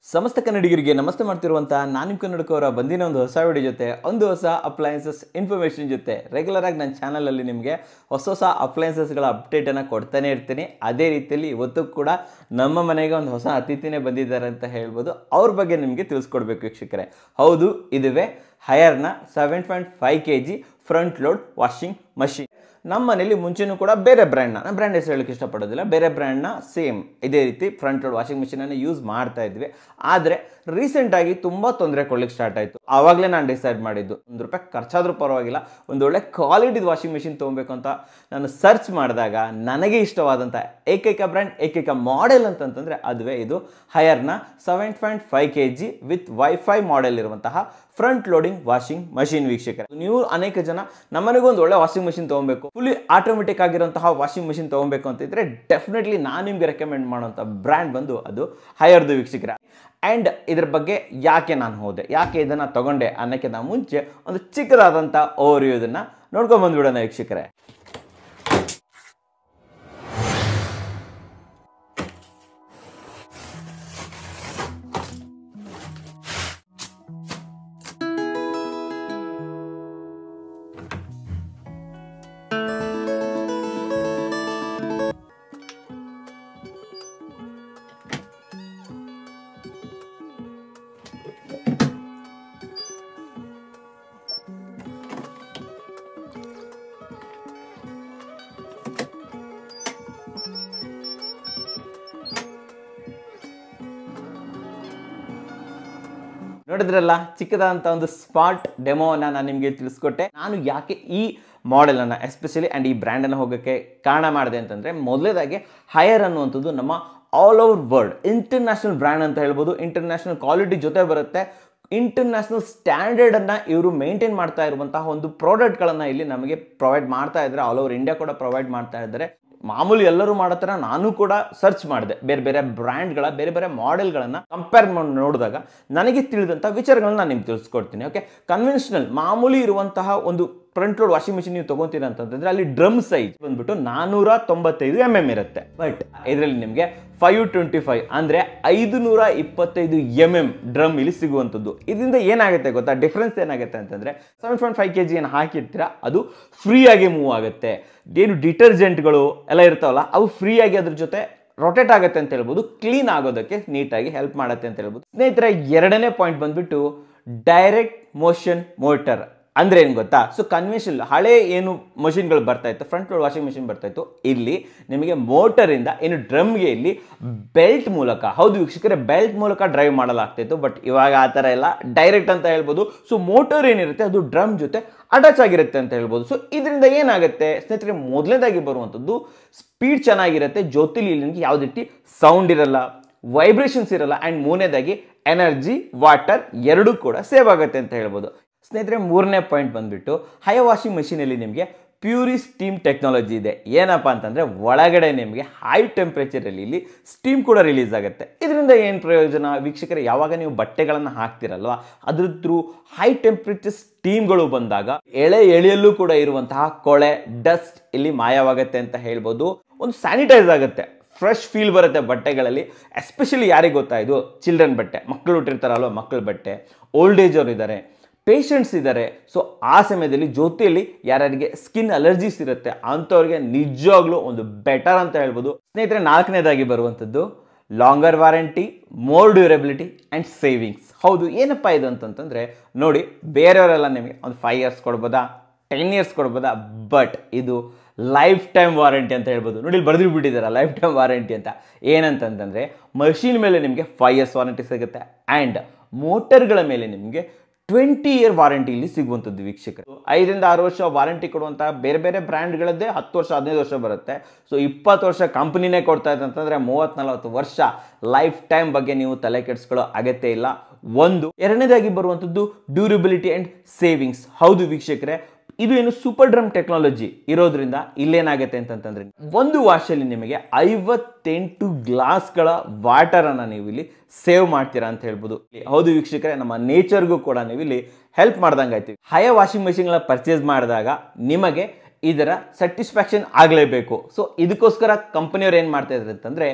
ಸಮಸ್ತ ಕನ್ನಡಿಗರಿಗೆ ನಮಸ್ತೆ ಮಾಡ್ತಿರುವಂಥ ನಾನು ನಿಮ್ಮ ಕನ್ನಡಕವರ ಬಂದಿನ ಒಂದು ಹೊಸ ವಿಡಿಯೋ ಜೊತೆ ಒಂದು ಹೊಸ ಅಪ್ಲಯನ್ಸಸ್ ಇನ್ಫಾರ್ಮೇಷನ್ ಜೊತೆ ರೆಗ್ಯುಲರ್ ಆಗಿ ನನ್ನ ಚಾನಲಲ್ಲಿ ನಿಮಗೆ ಹೊಸ ಹೊಸ ಅಪ್ಲಯನ್ಸಸ್ಗಳ ಅಪ್ಡೇಟನ್ನು ಕೊಡ್ತಾನೆ ಇರ್ತೀನಿ ಅದೇ ರೀತಿಯಲ್ಲಿ ಇವತ್ತು ಕೂಡ ನಮ್ಮ ಮನೆಗೆ ಒಂದು ಹೊಸ ಅತಿಥಿನೇ ಬಂದಿದ್ದಾರೆ ಅಂತ ಹೇಳ್ಬೋದು ಅವ್ರ ಬಗ್ಗೆ ನಿಮಗೆ ತಿಳಿಸ್ಕೊಡ್ಬೇಕು ವೀಕ್ಷಕರೇ ಹೌದು ಇದುವೇ ಹಯರ್ನ seven point five K G front load washing machine ನಮ್ಮ ಮನೇಲಿ ಮುಂಚೆನೂ ಕೂಡ ಬೇರೆ ಬ್ರ್ಯಾಂಡ್ನ ನಾನು ಬ್ರ್ಯಾಂಡ್ ಹೆಸರು ಹೇಳಕ್ಕೆ ಇಷ್ಟಪಡೋದಿಲ್ಲ ಬೇರೆ ಬ್ರ್ಯಾಂಡ್ನ ಸೇಮ್ ಇದೇ ರೀತಿ ಫ್ರಂಟ್ ಲೋಡ್ ವಾಷಿಂಗ್ ಮಿಷಿನನ್ನು ಯೂಸ್ ಮಾಡ್ತಾ ಇದ್ವಿ ಆದರೆ ರೀಸೆಂಟಾಗಿ ತುಂಬ ತೊಂದರೆ ಕೊಡ್ಲಿಕ್ಕೆ ಸ್ಟಾರ್ಟ್ ಆಯಿತು ಆವಾಗಲೇ ನಾನು ಡಿಸೈಡ್ ಮಾಡಿದ್ದು ಒಂದು ರೂಪಾಯಿ ಖರ್ಚಾದರೂ ಪರವಾಗಿಲ್ಲ ಒಂದು ಒಳ್ಳೆ ಕ್ವಾಲಿಟಿದ ವಾಷಿಂಗ್ ಮಿಷಿನ್ ತೊಗೊಬೇಕು ಅಂತ ನಾನು ಸರ್ಚ್ ಮಾಡಿದಾಗ ನನಗೆ ಇಷ್ಟವಾದಂಥ ಏಕೈಕ ಬ್ರ್ಯಾಂಡ್ ಏಕೈಕ ಮಾಡೆಲ್ ಅಂತಂತಂದರೆ ಅದುವೇ ಇದು ಹಯರ್ನ seven point five K G with wifi model ಇರುವಂತಹ ಫ್ರಂಟ್ ಲೋಡಿಂಗ್ ವಾಷಿಂಗ್ ಮಷಿನ್ ವೀಕ್ಷಕರೇ ನೀವು ಅನೇಕ ಜನ ನಮ್ಮನೆಗೂ ಒಂದು ಒಳ್ಳೆ ವಾಷಿಂಗ್ ಮಷಿನ್ ತೊಗೊಬೇಕು ಫುಲ್ಲಿ ಆಟೋಮೆಟಿಕ್ ಆಗಿರುವಂತಹ ವಾಷಿಂಗ್ ಮಷಿನ್ ತೊಗೊಬೇಕು ಅಂತಿದ್ರೆ ಡೆಫಿನೆಟ್ಲಿ ನಾನು ನಿಮಗೆ ರೆಕಮೆಂಡ್ ಮಾಡುವಂಥ ಬ್ರ್ಯಾಂಡ್ ಬಂದು ಅದು ಹಯರ್ದು ವೀಕ್ಷಕರ ಆ್ಯಂಡ್ ಇದ್ರ ಬಗ್ಗೆ ಯಾಕೆ ನಾನು ಹೋದೆ ಯಾಕೆ ಇದನ್ನು ತಗೊಂಡೆ ಅನ್ನೋಕ್ಕಿಂತ ಮುಂಚೆ ಒಂದು ಚಿಕ್ಕದಾದಂಥ ಓವರ್ ಇದನ್ನು ನೋಡ್ಕೊಂಡು ಬಂದ್ಬಿಡೋಣ ವೀಕ್ಷಕರೇ ನೋಡಿದ್ರಲ್ಲ ಚಿಕ್ಕದಾದಂಥ ಒಂದು ಸ್ಮಾರ್ಟ್ ಡೆಮೋನ ನಾನು ನಿಮಗೆ ತಿಳಿಸ್ಕೊಟ್ಟೆ ನಾನು ಯಾಕೆ ಈ ಮಾಡೆಲನ್ನು ಎಸ್ಪೆಷಲಿ ಆ್ಯಂಡ್ ಈ ಬ್ರ್ಯಾಂಡನ್ನು ಹೋಗೋಕ್ಕೆ ಕಾರಣ ಮಾಡಿದೆ ಅಂತಂದರೆ ಮೊದಲೇದಾಗಿ ಹೈಯರ್ ಅನ್ನುವಂಥದ್ದು ನಮ್ಮ all over world international brand ಅಂತ ಹೇಳ್ಬೋದು ಇಂಟರ್ನ್ಯಾಷನಲ್ ಕ್ವಾಲಿಟಿ ಜೊತೆ ಬರುತ್ತೆ ಇಂಟರ್ನ್ಯಾಷನಲ್ ಸ್ಟ್ಯಾಂಡರ್ಡನ್ನು ಇವರು ಮೇಂಟೈನ್ ಮಾಡ್ತಾ ಇರುವಂತಹ ಒಂದು ಪ್ರಾಡಕ್ಟ್ಗಳನ್ನು ಇಲ್ಲಿ ನಮಗೆ ಪ್ರೊವೈಡ್ ಮಾಡ್ತಾ ಇದ್ದಾರೆ ಆಲ್ ಓವರ್ ಇಂಡಿಯಾ ಕೂಡ ಪ್ರೊವೈಡ್ ಮಾಡ್ತಾ ಇದ್ದಾರೆ ಮಾಮೂಲಿ ಎಲ್ಲರೂ ಮಾಡೋ ಥರ ನಾನು ಕೂಡ ಸರ್ಚ್ ಮಾಡಿದೆ ಬೇರೆ ಬೇರೆ ಬ್ರ್ಯಾಂಡ್ಗಳ ಬೇರೆ ಬೇರೆ ಮಾಡೆಲ್ಗಳನ್ನು ಕಂಪೇರ್ ಮಾಡಿ ನೋಡಿದಾಗ ನನಗೆ ತಿಳಿದಂಥ ವಿಚಾರಗಳನ್ನ ನಾನು ನಿಮ್ಗೆ ತಿಳಿಸ್ಕೊಡ್ತೀನಿ ಓಕೆ ಕನ್ವೆನ್ಷನಲ್ ಮಾಮೂಲಿ ಇರುವಂತಹ ಒಂದು ಫ್ರಂಟ್ ಲೋಡ್ ವಾಷಿಂಗ್ ಮಿಷಿನ್ ನೀವು ತೊಗೊತೀರ ಅಂತಂದ್ರೆ ಅಲ್ಲಿ ಡ್ರಮ್ ಸೈಜ್ ಬಂದ್ಬಿಟ್ಟು ನಾನೂರ ತೊಂಬತ್ತೈದು ಎಮ್ ಎಮ್ ಇರುತ್ತೆ ಬಟ್ ಇದರಲ್ಲಿ ನಿಮಗೆ ಫೈವ್ ಟ್ವೆಂಟಿ ಫೈವ್ ಅಂದರೆ ಐದು ನೂರ ಇಪ್ಪತ್ತೈದು ಎಮ್ ಎಮ್ ಡ್ರಮ್ ಇಲ್ಲಿ ಸಿಗುವಂಥದ್ದು ಇದರಿಂದ ಏನಾಗುತ್ತೆ ಗೊತ್ತಾ ಡಿಫ್ರೆನ್ಸ್ ಏನಾಗುತ್ತೆ ಅಂತಂದರೆ seven point five K G ಏನು ಹಾಕಿರ್ತೀರ ಅದು ಫ್ರೀಯಾಗಿ ಮೂವ್ ಆಗುತ್ತೆ ಏನು ಡಿಟರ್ಜೆಂಟ್ಗಳು ಎಲ್ಲ ಇರ್ತಾವಲ್ಲ ಅವು ಫ್ರೀಯಾಗಿ ಅದ್ರ ಜೊತೆ ರೊಟೇಟ್ ಆಗುತ್ತೆ ಅಂತ ಹೇಳ್ಬೋದು ಕ್ಲೀನ್ ಆಗೋದಕ್ಕೆ ನೀಟಾಗಿ ಹೆಲ್ಪ್ ಮಾಡುತ್ತೆ ಅಂತ ಹೇಳ್ಬೋದು ಸ್ನೇಹಿತರೆ ಎರಡನೇ ಪಾಯಿಂಟ್ ಬಂದ್ಬಿಟ್ಟು ಡೈರೆಕ್ಟ್ ಮೋಷನ್ ಮೋಟರ್ ಅಂದ್ರೆ ಏನು ಗೊತ್ತಾ ಸೊ ಕನ್ವೆನ್ಷನಲ್ ಹಳೆ ಏನು ಮಷಿನ್ಗಳು ಬರ್ತಾ ಇತ್ತು ಫ್ರಂಟ್ ಲೋಡ್ ವಾಷಿಂಗ್ ಮಿಷಿನ್ ಬರ್ತಾ ಇತ್ತು ಇಲ್ಲಿ ನಿಮಗೆ ಮೋಟರಿಂದ ಏನು ಡ್ರಮ್ಗೆ ಇಲ್ಲಿ ಬೆಲ್ಟ್ ಮೂಲಕ ಹೌದು ವೀಕ್ಷಕರೇ ಬೆಲ್ಟ್ ಮೂಲಕ ಡ್ರೈವ್ ಮಾಡಲಾಗ್ತಿತ್ತು ಬಟ್ ಇವಾಗ ಆ ಥರ ಎಲ್ಲ ಡೈರೆಕ್ಟ್ ಅಂತ ಹೇಳ್ಬೋದು ಸೊ ಮೋಟರ್ ಏನಿರುತ್ತೆ ಅದು ಡ್ರಮ್ ಜೊತೆ ಅಟ್ಯಾಚ್ ಆಗಿರುತ್ತೆ ಅಂತ ಹೇಳ್ಬೋದು ಸೊ ಇದರಿಂದ ಏನಾಗುತ್ತೆ ಸ್ನೇಹಿತರೆ ಮೊದಲನೇದಾಗಿ ಬರುವಂಥದ್ದು ಸ್ಪೀಡ್ ಚೆನ್ನಾಗಿರುತ್ತೆ ಜೊತೆಲಿ ಇಲ್ಲಿ ನಿಮಗೆ ಯಾವುದೇ ರೀತಿ ಸೌಂಡ್ ಇರಲ್ಲ ವೈಬ್ರೇಷನ್ಸ್ ಇರಲ್ಲ ಆ್ಯಂಡ್ ಮೂರನೇದಾಗಿ ಎನರ್ಜಿ ವಾಟರ್ ಎರಡೂ ಕೂಡ ಸೇವ್ ಆಗುತ್ತೆ ಅಂತ ಹೇಳ್ಬೋದು ಸ್ನೇಹಿತರೆ ಮೂರನೇ ಪಾಯಿಂಟ್ ಬಂದ್ಬಿಟ್ಟು ಹೈ ವಾಷಿಂಗ್ ಮಷೀನಲ್ಲಿ ನಿಮಗೆ ಪ್ಯೂರಿ ಸ್ಟೀಮ್ ಟೆಕ್ನಾಲಜಿ ಇದೆ ಏನಪ್ಪ ಅಂತಂದರೆ ಒಳಗಡೆ ನಿಮಗೆ ಹೈ ಟೆಂಪ್ರೇಚರಲ್ಲಿ ಇಲ್ಲಿ ಸ್ಟೀಮ್ ಕೂಡ ರಿಲೀಸ್ ಆಗುತ್ತೆ ಇದರಿಂದ ಏನು ಪ್ರಯೋಜನ ವೀಕ್ಷಕರೇ ಯಾವಾಗ ನೀವು ಬಟ್ಟೆಗಳನ್ನು ಹಾಕ್ತಿರಲ್ವ ಅದ್ರ ಥ್ರೂ ಹೈ ಟೆಂಪ್ರೇಚರ್ ಸ್ಟೀಮ್ಗಳು ಬಂದಾಗ ಎಳೆ ಎಳೆಯಲ್ಲೂ ಕೂಡ ಇರುವಂತಹ ಕೊಳೆ ಡಸ್ಟ್ ಇಲ್ಲಿ ಮಾಯವಾಗುತ್ತೆ ಅಂತ ಹೇಳ್ಬೋದು ಒಂದು ಸ್ಯಾನಿಟೈಸ್ ಆಗುತ್ತೆ ಫ್ರೆಶ್ ಫೀಲ್ ಬರುತ್ತೆ ಬಟ್ಟೆಗಳಲ್ಲಿ ಎಸ್ಪೆಷಲಿ ಯಾರಿಗೆ ಗೊತ್ತಾ ಇದು ಚಿಲ್ಡ್ರನ್ ಬಟ್ಟೆ ಮಕ್ಕಳು ಹುಟ್ಟಿರ್ತಾರಲ್ವ ಮಕ್ಕಳ ಬಟ್ಟೆ ಓಲ್ಡ್ ಏಜ್ ಅವರು ಇದ್ದಾರೆ ಪೇಷಂಟ್ಸ್ ಇದ್ದಾರೆ ಸೊ ಆ ಸಮಯದಲ್ಲಿ ಜೊತೆಯಲ್ಲಿ ಯಾರ್ಯಾರಿಗೆ ಸ್ಕಿನ್ ಅಲರ್ಜೀಸ್ ಇರುತ್ತೆ ಅಂಥವ್ರಿಗೆ ನಿಜವಾಗ್ಲೂ ಒಂದು ಬೆಟರ್ ಅಂತ ಹೇಳ್ಬೋದು ಸ್ನೇಹಿತರೆ ನಾಲ್ಕನೇದಾಗಿ ಬರುವಂಥದ್ದು longer warranty more durability and savings ಹೌದು ಏನಪ್ಪ ಇದು ಅಂತಂತಂದರೆ ನೋಡಿ ಬೇರೆಯವರೆಲ್ಲ ನಿಮಗೆ ಒಂದು ಫೈವ್ ಇಯರ್ಸ್ ಕೊಡ್ಬೋದಾ ಟೆನ್ ಇಯರ್ಸ್ ಕೊಡ್ಬೋದಾ ಬಟ್ ಇದು ಲೈಫ್ ಟೈಮ್ ವಾರಂಟಿ ಅಂತ ಹೇಳ್ಬೋದು ನೋಡಿ ಇಲ್ಲಿ ಬರೆದು ಬಿಟ್ಟಿದ್ದಾರೆ ಲೈಫ್ ಟೈಮ್ ವಾರಂಟಿ ಅಂತ ಏನಂತಂತಂದರೆ ಮಷೀನ್ ಮೇಲೆ ನಿಮಗೆ ಫೈವ್ ಇಯರ್ಸ್ ವಾರಂಟಿ ಸಿಗುತ್ತೆ ಆ್ಯಂಡ್ ಮೋಟರ್ಗಳ ಮೇಲೆ ನಿಮಗೆ ಟ್ವೆಂಟಿ ಇಯರ್ ವಾರಂಟಿ ಇಲ್ಲಿ ಸಿಗುವಂಥದ್ದು ವೀಕ್ಷಕರು ಐದರಿಂದ ಆರು ವರ್ಷ ವಾರಂಟಿ ಕೊಡುವಂಥ ಬೇರೆ ಬೇರೆ ಬ್ರ್ಯಾಂಡ್ಗಳದ್ದೇ ಹತ್ತು ವರ್ಷ ಹದಿನೈದು ವರ್ಷ ಬರುತ್ತೆ ಸೊ ಇಪ್ಪತ್ತು ವರ್ಷ ಕಂಪ್ನಿನೇ ಕೊಡ್ತಾ ಇದೆ ಅಂತಂದರೆ ಮೂವತ್ತು ನಲವತ್ತು ವರ್ಷ ಲೈಫ್ ಟೈಮ್ ಬಗ್ಗೆ ನೀವು ತಲೆ ಕೆಡಿಸ್ಕೊಳ್ಳೋ ಅಗತ್ಯ ಇಲ್ಲ ಒಂದು ಎರಡನೇದಾಗಿ ಬರುವಂಥದ್ದು ಡ್ಯೂರಬಿಲಿಟಿ ಆ್ಯಂಡ್ ಸೇವಿಂಗ್ಸ್ ಹೌದು ವೀಕ್ಷಕರೇ ಇದು ಏನು ಸೂಪರ್ ಡ್ರಮ್ ಟೆಕ್ನಾಲಜಿ ಇರೋದ್ರಿಂದ ಇಲ್ಲೇನಾಗುತ್ತೆ ಅಂತಂತಂದ್ರೆ ಒಂದು ವಾಶಲ್ಲಿ ನಿಮಗೆ ಐವತ್ತೆಂಟು ಗ್ಲಾಸ್ಗಳ ವಾಟರನ್ನು ನೀವು ಇಲ್ಲಿ ಸೇವ್ ಮಾಡ್ತೀರಾ ಅಂತ ಹೇಳ್ಬೋದು ಹೌದು ವೀಕ್ಷಕರೇ ನಮ್ಮ ನೇಚರ್ಗೂ ಕೂಡ ನೀವು ಇಲ್ಲಿ ಹೆಲ್ಪ್ ಮಾಡ್ದಂಗೆ ಆಯ್ತು ಹೈ ವಾಷಿಂಗ್ ಮೆಷಿನ್ಗಳ ಪರ್ಚೇಸ್ ಮಾಡಿದಾಗ ನಿಮಗೆ ಇದರ ಸ್ಯಾಟಿಸ್ಫ್ಯಾಕ್ಷನ್ ಆಗಲೇಬೇಕು ಸೊ ಇದಕ್ಕೋಸ್ಕರ ಕಂಪನಿಯವ್ರು ಏನು ಮಾಡ್ತಾ ಇದ್ದಾರೆ ಅಂತಂದರೆ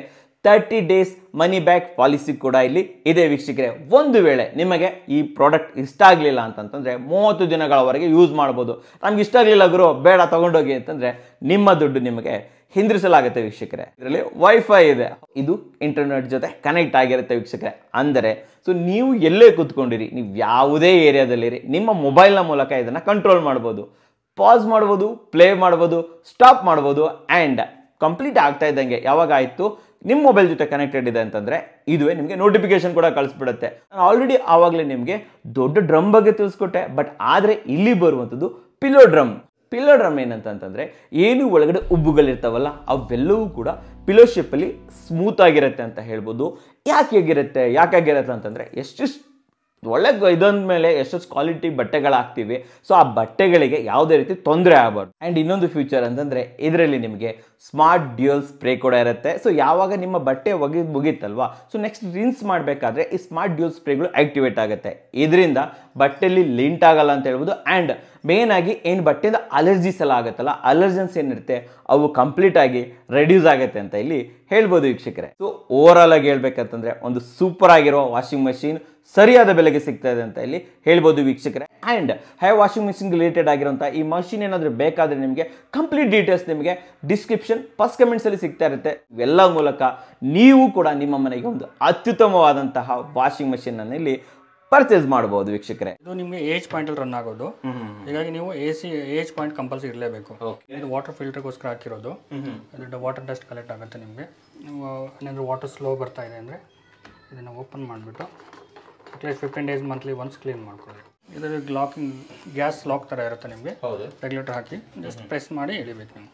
thirty days money back policy ಕೂಡ ಇಲ್ಲಿ ಇದೆ ವೀಕ್ಷಕರೇ ಒಂದು ವೇಳೆ ನಿಮಗೆ ಈ ಪ್ರಾಡಕ್ಟ್ ಇಷ್ಟ ಆಗಲಿಲ್ಲ ಅಂತಂತಂದರೆ ಮೂವತ್ತು ದಿನಗಳವರೆಗೆ ಯೂಸ್ ಮಾಡ್ಬೋದು ನಮ್ಗೆ ಇಷ್ಟ ಆಗಲಿಲ್ಲ ಗುರು ಬೇಡ ತಗೊಂಡೋಗಿ ಅಂತಂದರೆ ನಿಮ್ಮ ದುಡ್ಡು ನಿಮಗೆ ಹಿಂದಿರಿಸಲಾಗುತ್ತೆ ವೀಕ್ಷಕರೇ ಇದರಲ್ಲಿ ವೈಫೈ ಇದೆ ಇದು ಇಂಟರ್ನೆಟ್ ಜೊತೆ ಕನೆಕ್ಟ್ ಆಗಿರುತ್ತೆ ವೀಕ್ಷಕರೇ ಅಂದರೆ ಸೊ ನೀವು ಎಲ್ಲೇ ಕೂತ್ಕೊಂಡಿರಿ ನೀವು ಯಾವುದೇ ಏರಿಯಾದಲ್ಲಿರಿ ನಿಮ್ಮ ಮೊಬೈಲ್ನ ಮೂಲಕ ಇದನ್ನು ಕಂಟ್ರೋಲ್ ಮಾಡ್ಬೋದು ಪಾಸ್ ಮಾಡ್ಬೋದು ಪ್ಲೇ ಮಾಡ್ಬೋದು ಸ್ಟಾಪ್ ಮಾಡ್ಬೋದು ಆ್ಯಂಡ್ ಕಂಪ್ಲೀಟ್ ಆಗ್ತಾ ಇದ್ದಂಗೆ ಯಾವಾಗ ಆಯಿತು ನಿಮ್ಮ ಮೊಬೈಲ್ ಜೊತೆ ಕನೆಕ್ಟೆಡ್ ಇದೆ ಅಂತಂದರೆ ಇದುವೇ ನಿಮಗೆ ನೋಟಿಫಿಕೇಶನ್ ಕೂಡ ಕಳಿಸ್ಬಿಡುತ್ತೆ ನಾನು ಆಲ್ರೆಡಿ ಆವಾಗಲೇ ನಿಮಗೆ ದೊಡ್ಡ ಡ್ರಮ್ ಬಗ್ಗೆ ತಿಳಿಸ್ಕೊಟ್ಟೆ ಬಟ್ ಆದರೆ ಇಲ್ಲಿ ಬರುವಂಥದ್ದು ಪಿಲೋ ಡ್ರಮ್ ಪಿಲೋ ಡ್ರಮ್ ಏನಂತಂತಂದರೆ ಏನು ಒಳಗಡೆ ಉಬ್ಬುಗಳಿರ್ತಾವಲ್ಲ ಅವೆಲ್ಲವೂ ಕೂಡ ಪಿಲೋ ಶೇಪಲ್ಲಿ ಸ್ಮೂತ್ ಆಗಿರುತ್ತೆ ಅಂತ ಹೇಳ್ಬೋದು ಯಾಕೆ ಹೇಗಿರುತ್ತೆ ಯಾಕೆ ಆಗಿರುತ್ತೆ ಅಂತಂದರೆ ಎಷ್ಟೆಷ್ಟು ಒಳ್ಳೆ ಇದೊಂದ ಮೇಲೆ ಎಷ್ಟೊಂದು ಕ್ವಾಲಿಟಿ ಬಟ್ಟೆಗಳು ಹಾಕ್ತೀವಿ ಸೊ ಆ ಬಟ್ಟೆಗಳಿಗೆ ಯಾವುದೇ ರೀತಿ ತೊಂದರೆ ಆಗಬಾರ್ದು ಆ್ಯಂಡ್ ಇನ್ನೊಂದು ಫ್ಯೂಚರ್ ಅಂತಂದರೆ ಇದರಲ್ಲಿ ನಿಮಗೆ ಸ್ಮಾರ್ಟ್ ಡ್ಯೂಯಲ್ ಸ್ಪ್ರೇ ಕೂಡ ಇರುತ್ತೆ ಸೊ ಯಾವಾಗ ನಿಮ್ಮ ಬಟ್ಟೆ ಒಗಿ ಮುಗೀತಲ್ವಾ ಸೊ ನೆಕ್ಸ್ಟ್ ರಿನ್ಸ್ ಮಾಡಬೇಕಾದ್ರೆ ಈ ಸ್ಮಾರ್ಟ್ ಡ್ಯೂಯಲ್ ಸ್ಪ್ರೇಗಳು ಆಕ್ಟಿವೇಟ್ ಆಗುತ್ತೆ ಇದರಿಂದ ಬಟ್ಟೆಯಲ್ಲಿ ಲಿಂಟ್ ಆಗಲ್ಲ ಅಂತ ಹೇಳ್ಬೋದು ಆ್ಯಂಡ್ ಮೇನ್ ಆಗಿ ಏನು ಬಟ್ಟೆಯಿಂದ ಅಲರ್ಜೀಸ್ ಎಲ್ಲ ಆಗುತ್ತಲ್ಲ ಅಲರ್ಜನ್ಸ್ ಏನಿರುತ್ತೆ ಅವು ಕಂಪ್ಲೀಟ್ ಆಗಿ ರೆಡ್ಯೂಸ್ ಆಗುತ್ತೆ ಅಂತ ಇಲ್ಲಿ ಹೇಳ್ಬೋದು ವೀಕ್ಷಕರೇ ಸೊ ಓವರ್ ಆಲ್ ಆಗಿ ಹೇಳ್ಬೇಕಂತಂದ್ರೆ ಒಂದು ಸೂಪರ್ ಆಗಿರೋ ವಾಷಿಂಗ್ ಮಷೀನ್ ಸರಿಯಾದ ಬೆಲೆಗೆ ಸಿಗ್ತಾ ಇದೆ ಅಂತ ಇಲ್ಲಿ ಹೇಳ್ಬೋದು ವೀಕ್ಷಕರೇ and Haier washing machine related ಆಗಿರೋಂಥ ಈ ಮಷಿನ್ ಏನಾದರೂ ಬೇಕಾದರೆ ನಿಮಗೆ ಕಂಪ್ಲೀಟ್ ಡೀಟೇಲ್ಸ್ ನಿಮಗೆ ಡಿಸ್ಕ್ರಿಪ್ಷನ್ ಫಸ್ಟ್ ಕಮೆಂಟ್ಸಲ್ಲಿ ಸಿಗ್ತಾ ಇರುತ್ತೆ ಇವೆಲ್ಲ ಮೂಲಕ ನೀವು ಕೂಡ ನಿಮ್ಮ ಮನೆಗೆ ಒಂದು ಅತ್ಯುತ್ತಮವಾದಂತಹ ವಾಷಿಂಗ್ ಮಷಿನನ್ನು ಇಲ್ಲಿ ಪರ್ಚೇಸ್ ಮಾಡ್ಬೋದು ವೀಕ್ಷಕರೇ ಇದು ನಿಮಗೆ ಏಜ್ ಪಾಯಿಂಟಲ್ಲಿ ರನ್ ಆಗೋದು ಹೀಗಾಗಿ ನೀವು A C age point compulsory ಇರಲೇಬೇಕು ಇದು ವಾಟರ್ ಫಿಲ್ಟರ್ಗೋಸ್ಕರ ಹಾಕಿರೋದು ಇದು ವಾಟರ್ ಡಸ್ಟ್ ಕಲೆಕ್ಟ್ ಆಗುತ್ತೆ ನಿಮಗೆ ನೀವು ಏನಾದರೂ ವಾಟರ್ ಸ್ಲೋ ಬರ್ತಾ ಇದೆ ಅಂದರೆ ಇದನ್ನು ಓಪನ್ ಮಾಡಿಬಿಟ್ಟು at least fifteen days monthly once clean ಮಾಡ್ಕೊಳ್ಳಿ ಇದರಲ್ಲಿ ಲಾಕಿಂಗ್ ಗ್ಯಾಸ್ ಲಾಕ್ ಥರ ಇರುತ್ತೆ ನಿಮಗೆ ಹೌದು ರೆಗ್ಯುಲೇಟರ್ ಹಾಕಿ ಜಸ್ಟ್ ಪ್ರೆಸ್ ಮಾಡಿ ಇಳಿಬೇಕು ನೀವು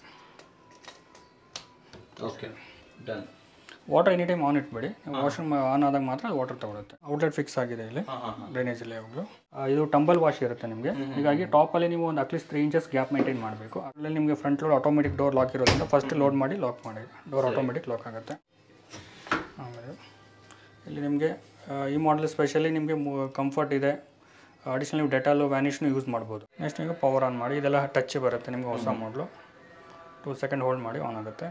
okay done water any time on ಇಟ್ಬೇಡಿ ವಾಶ್ರೂಮ್ ಆನ್ ಆದಾಗ ಮಾತ್ರ ವಾಟರ್ ತಗೊಳುತ್ತೆ ಔಟ್ಲೆಟ್ ಫಿಕ್ಸ್ ಆಗಿದೆ ಇಲ್ಲಿ ಡ್ರೈನೇಜ್ ಇಲ್ಲಿ ಯಾವಾಗಲೂ ಇದು ಟಂಬಲ್ ವಾಶ್ ಇರುತ್ತೆ ನಿಮಗೆ ಹೀಗಾಗಿ ಟಾಪಲ್ಲಿ ನೀವು ಒಂದು at least three inches gap maintain ಮಾಡಬೇಕು ಅಲ್ಲಿ ನಿಮಗೆ front load automatic door lock ಇರೋದ್ರಿಂದ ಫಸ್ಟ್ ಲೋಡ್ ಮಾಡಿ ಲಾಕ್ ಮಾಡಿ ಡೋರ್ ಆಟೋಮೆಟಿಕ್ ಲಾಕ್ ಆಗುತ್ತೆ ಆಮೇಲೆ ಇಲ್ಲಿ ನಿಮಗೆ ಈ ಮಾಡಲ್ ಸ್ಪೆಷಲಿ ನಿಮಗೆ ಕಂಫರ್ಟ್ ಇದೆ ಅಡಿಷನಲ್ ನೀವು ಡೆಟಾಲು ವ್ಯಾನಿಷ್ನು ಯೂಸ್ ಮಾಡ್ಬೋದು ನೆಕ್ಸ್ಟ್ ನೀವು ಪವರ್ ಆನ್ ಮಾಡಿ ಇದೆಲ್ಲ ಟಚ್ ಬರುತ್ತೆ ನಿಮಗೆ ಹೊಸ ಮಾಡಲು ಟೂ ಸೆಕೆಂಡ್ ಹೋಲ್ಡ್ ಮಾಡಿ ಆನ್ ಆಗುತ್ತೆ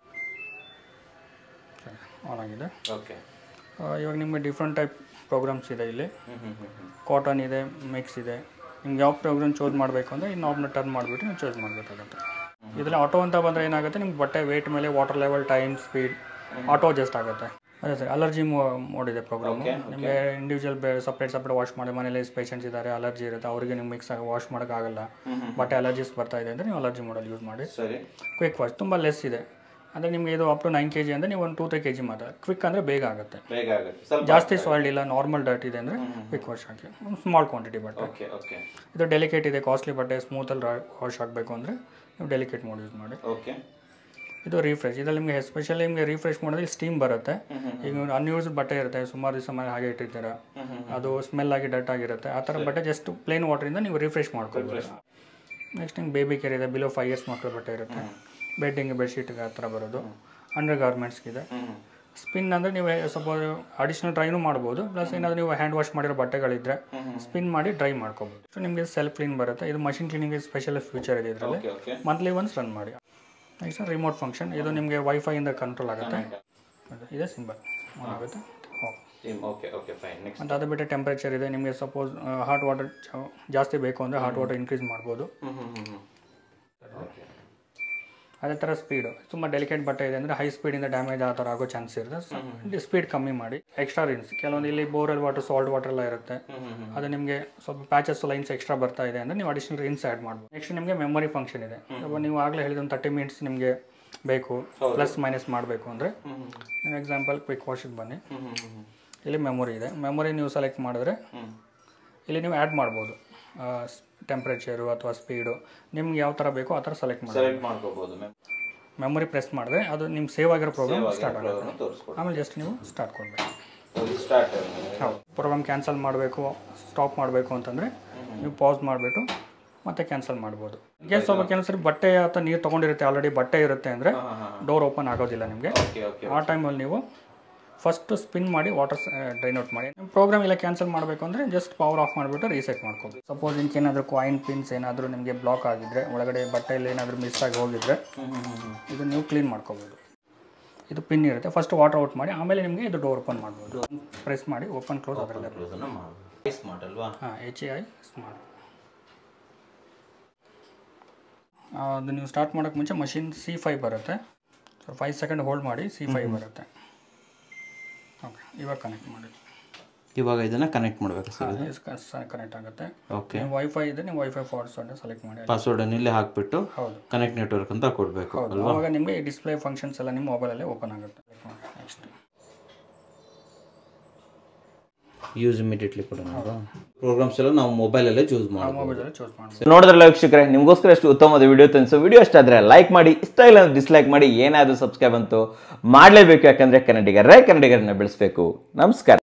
ಆನ್ ಆಗಿದೆ ಓಕೆ ಆ, ಇವಾಗ ನಿಮಗೆ ಡಿಫ್ರೆಂಟ್ ಟೈಪ್ ಪ್ರೋಗ್ರಾಮ್ಸ್ ಇದೆ ಇಲ್ಲಿ ಕಾಟನ್ ಇದೆ ಮಿಕ್ಸ್ ಇದೆ ನಿಮ್ಗೆ ಯಾವ ಪ್ರೋಗ್ರಾಮ್ ಚೂಸ್ ಮಾಡಬೇಕು ಅಂದರೆ ಈ ನಾಬ್ನ ಟರ್ನ್ ಮಾಡಿಬಿಟ್ಟು ನೀವು ಚೂಸ್ ಮಾಡಬೇಕಾಗುತ್ತೆ ಇದರಲ್ಲಿ ಆಟೋ ಅಂತ ಬಂದರೆ ಏನಾಗುತ್ತೆ ನಿಮ್ಗೆ ಬಟ್ಟೆ ವೇಟ್ ಮೇಲೆ water level time speed auto adjust ಆಗುತ್ತೆ ಅದೇ ಸರ್ ಅಲರ್ಜಿ ಮೋಡ್ ಇದೆ ಪ್ರೋಗ್ರಾಮು ನಿಮಗೆ ಇಂಡಿವಿಜುವಲ್ ಬೇ ಸಪ್ರೇಟ್ ಸಪ್ರೇಟ್ ವಾಶ್ ಮಾಡಿ ಮನೇಲಿ ಪೇಷಂಟ್ಸ್ ಇದ್ದಾರೆ ಅಲರ್ಜಿ ಇರುತ್ತೆ ಅವರಿಗೆ ನೀವು ಮಿಕ್ಸ್ ಆಗಿ ವಾಶ್ ಮಾಡೋಕ್ಕಾಗಲ್ಲ ಬಟ್ಟೆ ಅಲರ್ಜೀಸ್ ಬರ್ತಾ ಇದೆ ಅಂದರೆ ನೀವು ಅಲರ್ಜಿ ಮೋಡಲ್ಲಿ ಯೂಸ್ ಮಾಡಿ ಸರಿ ಕ್ವಿಕ್ ವಾಶ್ ತುಂಬ ಲೆಸ್ ಇದೆ ಅಂದರೆ ನಿಮಗೆ ಇದು up to nine K G ಅಂದರೆ ನೀವು ಒಂದು ಟೂ ತ್ರೀ ಕೆ ಜಿ ಮಾತ್ರ ಕ್ವಿಕ್ ಅಂದರೆ ಬೇಗ ಆಗುತ್ತೆ ಬೇಗ ಆಗುತ್ತೆ ಸ್ವಲ್ಪ ಜಾಸ್ತಿ ಸಾಲ್ಡ್ ಇಲ್ಲ ನಾರ್ಮಲ್ ಡರ್ಟ್ ಇದೆ ಅಂದರೆ ಕ್ವಿಕ್ ವಾಶ್ ಹಾಕಿ ಒಂದು ಸ್ಮಾಲ್ ಕ್ವಾಂಟಿಟಿ ಬಟ್ಟೆ ಓಕೆ ಓಕೆ ಇದು ಡೆಲಿಕೇಟ್ ಇದೆ ಕಾಸ್ಟ್ಲಿ ಬಟ್ಟೆ ಸ್ಮೂತಲ್ಲಿ ವಾಶ್ ಆಗಬೇಕು ಅಂದರೆ ನೀವು ಡೆಲಿಕೇಟ್ ಮೋಡ್ ಯೂಸ್ ಮಾಡಿ ಓಕೆ ಇದು ರಿಫ್ರೆಶ್ ಇದರಲ್ಲಿ ನಿಮಗೆ ಎಸ್ಪೆಷಲಿ ನಿಮಗೆ ರಿಫ್ರೆಶ್ ಮಾಡಿದ್ರೆ ಸ್ಟೀಮ್ ಬರುತ್ತೆ ಈಗ ಅನ್ಯೂಸ್ಡ್ ಬಟ್ಟೆ ಇರುತ್ತೆ ಸುಮಾರು ದಿವಸ ಮೇಲೆ ಹಾಗೆ ಇಟ್ಟಿರ್ತೀರ ಅದು ಸ್ಮೆಲ್ ಆಗಿ ಡರ್ಟ್ ಆಗಿರುತ್ತೆ ಆ ಥರ ಬಟ್ಟೆ ಜಸ್ಟ್ ಪ್ಲೇನ್ ವಾಟರಿಂದ ನೀವು ರಿಫ್ರೆಶ್ ಮಾಡ್ಕೊಳ್ಬೋದು ನೆಕ್ಸ್ಟ್ ನಿಮ್ಗೆ ಬೇಬಿ ಕೇರ್ ಇದೆ ಬಿಲೋ ಫೈವ್ ಇಯರ್ಸ್ ಮಕ್ಕಳ ಬಟ್ಟೆ ಇರುತ್ತೆ ಬೆಡ್ಡಿಂಗ್ ಬೆಡ್ಶೀಟ್ಗೆ ಆ ಥರ ಬರೋದು ಅಂಡರ್ ಗಾರ್ಮೆಂಟ್ಸ್ಗಿದೆ ಸ್ಪಿನ್ ಅಂದರೆ ನೀವು ಸಪೋಸ್ ಅಡಿಷ್ನಲ್ ಡ್ರೈನು ಮಾಡ್ಬೋದು ಪ್ಲಸ್ ಏನಾದರೂ ನೀವು ಹ್ಯಾಂಡ್ ವಾಶ್ ಮಾಡಿರೋ ಬಟ್ಟೆಗಳಿದ್ರೆ ಸ್ಪಿನ್ ಮಾಡಿ ಡ್ರೈ ಮಾಡ್ಕೋಬೋದು ಸೊ ನಿಮಗೆ ಸೆಲ್ಫ್ ಕ್ಲೀನ್ ಬರುತ್ತೆ ಇದು ಮಷಿನ್ ಕ್ಲೀನಿಂಗ್ ಸ್ಪೆಷಲ್ ಫ್ಯೂಚರ್ ಇದೆ ಇದರಲ್ಲಿ okay okay monthly once run ಮಾಡಿ ನೆಕ್ಸ್ಟ್ ರಿಮೋಟ್ ಫಂಕ್ಷನ್ ಇದು ನಿಮಗೆ ವೈಫೈಯಿಂದ ಕಂಟ್ರೋಲ್ ಆಗುತ್ತೆ ಇದೆ ಸಿಂಬಲ್ ಆನ್ ಆಗುತ್ತೆ off. Okay okay fine next ಮತ್ತು ಅದು ಬಿಟ್ಟರೆ ಟೆಂಪ್ರೇಚರ್ ಇದೆ ನಿಮಗೆ ಸಪೋಸ್ ಹಾಟ್ ವಾಟರ್ ಜಾಸ್ತಿ ಬೇಕು ಅಂದರೆ ಹಾಟ್ ವಾಟರ್ ಇನ್ಕ್ರೀಸ್ ಮಾಡ್ಬೋದು ಓಕೆ ಅದೇ ಥರ ಸ್ಪೀಡು ತುಂಬ ಡೆಲಿಕೇಟ್ ಬಟ್ಟೆ ಇದೆ ಅಂದರೆ ಹೈ ಸ್ಪೀಡಿಂದ ಡ್ಯಾಮೇಜ್ ಆ ಥರ ಆಗೋ ಚಾನ್ಸ್ ಇರುತ್ತೆ ಸ್ಪೀಡ್ ಕಮ್ಮಿ ಮಾಡಿ ಎಕ್ಸ್ಟ್ರಾ ರಿನ್ಸ್ ಕೆಲವೊಂದು ಇಲ್ಲಿ ಬೋರ್ವೆಲ್ ವಾಟರ್ ಸಾಲ್ಟ್ ವಾಟರ್ ಎಲ್ಲ ಇರುತ್ತೆ ಅದು ನಿಮಗೆ ಸ್ವಲ್ಪ ಪ್ಯಾಚಸ್ ಲೈನ್ಸ್ ಎಕ್ಸ್ಟ್ರಾ ಬರ್ತಾ ಇದೆ ಅಂದರೆ ನೀವು ಅಡಿಷನಲ್ ರಿನ್ಸ್ ಆ್ಯಡ್ ಮಾಡ್ಬೋದು ನೆಕ್ಸ್ಟ್ ನಿಮಗೆ ಮೆಮೊರಿ ಫಂಕ್ಷನ್ ಇದೆ ಇವಾಗ ನೀವು ಆಗಲೇ ಹೇಳಿದ ಒಂದು ತರ್ಟಿ ಮಿನಿಟ್ಸ್ ನಿಮಗೆ ಬೇಕು ಪ್ಲಸ್ ಮೈನಸ್ ಮಾಡಬೇಕು ಅಂದರೆ ನೀವು ಎಕ್ಸಾಂಪಲ್ ಕ್ವಿಕ್ ವಾಶಿಗೆ ಬನ್ನಿ ಇಲ್ಲಿ ಮೆಮೊರಿ ಇದೆ ಮೆಮೊರಿ ನೀವು ಸೆಲೆಕ್ಟ್ ಮಾಡಿದ್ರೆ ಇಲ್ಲಿ ನೀವು ಆ್ಯಡ್ ಮಾಡ್ಬೋದು ಟೆಂಪ್ರೇಚರು ಅಥವಾ ಸ್ಪೀಡು ನಿಮ್ಗೆ ಯಾವ ಥರ ಬೇಕೋ ಆ ಥರ ಸೆಲೆಕ್ಟ್ ಮಾಡಿ ಸೆಲೆಕ್ಟ್ ಮಾಡ್ಕೋಬಹುದು ಮ್ಯಾಮ್ ಮೆಮೊರಿ ಪ್ರೆಸ್ ಮಾಡಿದ್ರೆ ಅದು ನಿಮ್ಮ ಸೇವ್ ಆಗಿರೋ ಪ್ರೋಗ್ರಾಮ್ ಸ್ಟಾರ್ಟ್ ಆಗುತ್ತೆ ಪ್ರೋಗ್ರಾಮ್ ತೋರಿಸ್ಕೊಡಿ ಆಮೇಲೆ ಜಸ್ಟ್ ನೀವು ಸ್ಟಾರ್ಟ್ ಕೊಡಬೇಕು ಸ್ಟಾರ್ಟ್ ಹೌದು ಪ್ರೋಗ್ರಾಮ್ ಕ್ಯಾನ್ಸಲ್ ಮಾಡಬೇಕು ಸ್ಟಾಪ್ ಮಾಡಬೇಕು ಅಂತಂದರೆ ನೀವು ಪಾಸ್ ಮಾಡಿಬಿಟ್ಟು ಮತ್ತೆ ಕ್ಯಾನ್ಸಲ್ ಮಾಡ್ಬೋದು ಕೇಸ್ ಸ್ವಲ್ಪ ಕೆಲಸರಿ ಬಟ್ಟೆ ಅಥವಾ ನೀರು ತೊಗೊಂಡಿರುತ್ತೆ ಆಲ್ರೆಡಿ ಬಟ್ಟೆ ಇರುತ್ತೆ ಅಂದರೆ ಡೋರ್ ಓಪನ್ ಆಗೋದಿಲ್ಲ ನಿಮಗೆ ಓಕೆ ಓಕೆ ಆ ಟೈಮಲ್ಲಿ ನೀವು ಫಸ್ಟ್ ಸ್ಪಿನ್ ಮಾಡಿ ವಾಟರ್ ಡ್ರೈನ್ ಔಟ್ ಮಾಡಿ ನಿಮ್ಮ ಪ್ರೋಗ್ರಾಮ್ ಇಲ್ಲ ಕ್ಯಾನ್ಸಲ್ ಮಾಡಬೇಕು ಅಂದರೆ ಜಸ್ಟ್ ಪವರ್ ಆಫ್ ಮಾಡಿಬಿಟ್ಟು ರೀಸೆಟ್ ಮಾಡ್ಕೋಬೇಕು ಸಪೋಸ್ ಇಂಕ್ ಏನಾದರೂ ಕಾಯಿನ್ ಪಿನ್ಸ್ ಏನಾದರೂ ನಿಮಗೆ ಬ್ಲಾಕ್ ಆಗಿದ್ರೆ ಒಳಗಡೆ ಬಟ್ಟೆಯಲ್ಲಿ ಏನಾದರೂ ಮಿಸ್ ಆಗಿ ಹೋಗಿದ್ರೆ ಇದು ನೀವು ಕ್ಲೀನ್ ಮಾಡ್ಕೋಬೋದು ಇದು ಪಿನ್ ಇರುತ್ತೆ ಫಸ್ಟ್ ವಾಟರ್ ಔಟ್ ಮಾಡಿ ಆಮೇಲೆ ನಿಮಗೆ ಇದು ಡೋರ್ ಓಪನ್ ಮಾಡ್ಬೋದು ಪ್ರೆಸ್ ಮಾಡಿ ಓಪನ್ ಕ್ಲೋಸ್ ಅದರಲ್ಲೇ ಸ್ಮಾರ್ಟ್ ಅಲ್ವಾ ಹಾಂ ಎಚ್ ಎ ಐ ಸ್ಮಾರ್ಟ್ ಅದು ನೀವು ಸ್ಟಾರ್ಟ್ ಮಾಡೋಕ್ಕೆ ಮುಂಚೆ ಮಷಿನ್ ಸಿ ಫೈವ್ ಬರುತ್ತೆ ಸೊ ಫೈವ್ ಸೆಕೆಂಡ್ ಹೋಲ್ಡ್ ಮಾಡಿ ಸಿ ಫೈವ್ ಬರುತ್ತೆ ಓಕೆ ಇವಾಗ ಕನೆಕ್ಟ್ ಮಾಡಿ ಇವಾಗ ಇದನ್ನ ಕನೆಕ್ಟ್ ಮಾಡಬೇಕು ಸರ್ ಕನೆಕ್ಟ್ ಆಗುತ್ತೆ ಓಕೆ ನೀವು ವೈಫೈ ಇದೆ ನೀವು ವೈಫೈ ಫಾರ್ವರ್ಡ್ ಸೆಲೆಕ್ಟ್ ಮಾಡಿ ಪಾಸ್ವರ್ಡನ್ನು ಇಲ್ಲೇ ಹಾಕ್ಬಿಟ್ಟು ಹೌದು ಕನೆಕ್ಟ್ ನೆಟ್ವರ್ಕ್ ಅಂತ ಕೊಡಬೇಕು ಹೌದು ಆವಾಗ ನಿಮಗೆ ಡಿಸ್ಪ್ಲೇ ಫಂಕ್ಷನ್ಸ್ ಎಲ್ಲ ನಿಮ್ಮ ಮೊಬೈಲಲ್ಲೇ ಓಪನ್ ಆಗುತ್ತೆ ನೆಕ್ಸ್ಟ್ ಯೂಸ್ ಇಮಿಡಿಯೇಟ್ಲಿ ಕೂಡ ಪ್ರೋಗ್ರಾಮ್ಸ್ ಎಲ್ಲ ನಾವು ಮೊಬೈಲಲ್ಲೇ ಚೂಸ್ ಮಾಡ್ಬೋದು ಮೊಬೈಲಲ್ಲೇ ಚೂಸ್ ಮಾಡ್ಬೋದು ನೋಡಿದ್ರಲ್ಲ ವೀಕ್ಷಕರೇ ನಿಮಗೋಸ್ಕರ ಎಷ್ಟು ಉತ್ತಮವಾದ ವಿಡಿಯೋ ತನಿಸು ವಿಡಿಯೋ ಇಷ್ಟ ಆದರೆ ಲೈಕ್ ಮಾಡಿ ಇಷ್ಟ ಇಲ್ಲ ಅಂದ್ರೆ ಡಿಸ್ಲೈಕ್ ಮಾಡಿ ಏನಾದರೂ ಸಬ್ಸ್ಕ್ರೈಬ್ ಅಂತೂ ಮಾಡಲೇಬೇಕು ಯಾಕಂದರೆ ಕನ್ನಡಿಗರೇ ಕನ್ನಡಿಗರನ್ನ ಬೆಳೆಸಬೇಕು ನಮಸ್ಕಾರ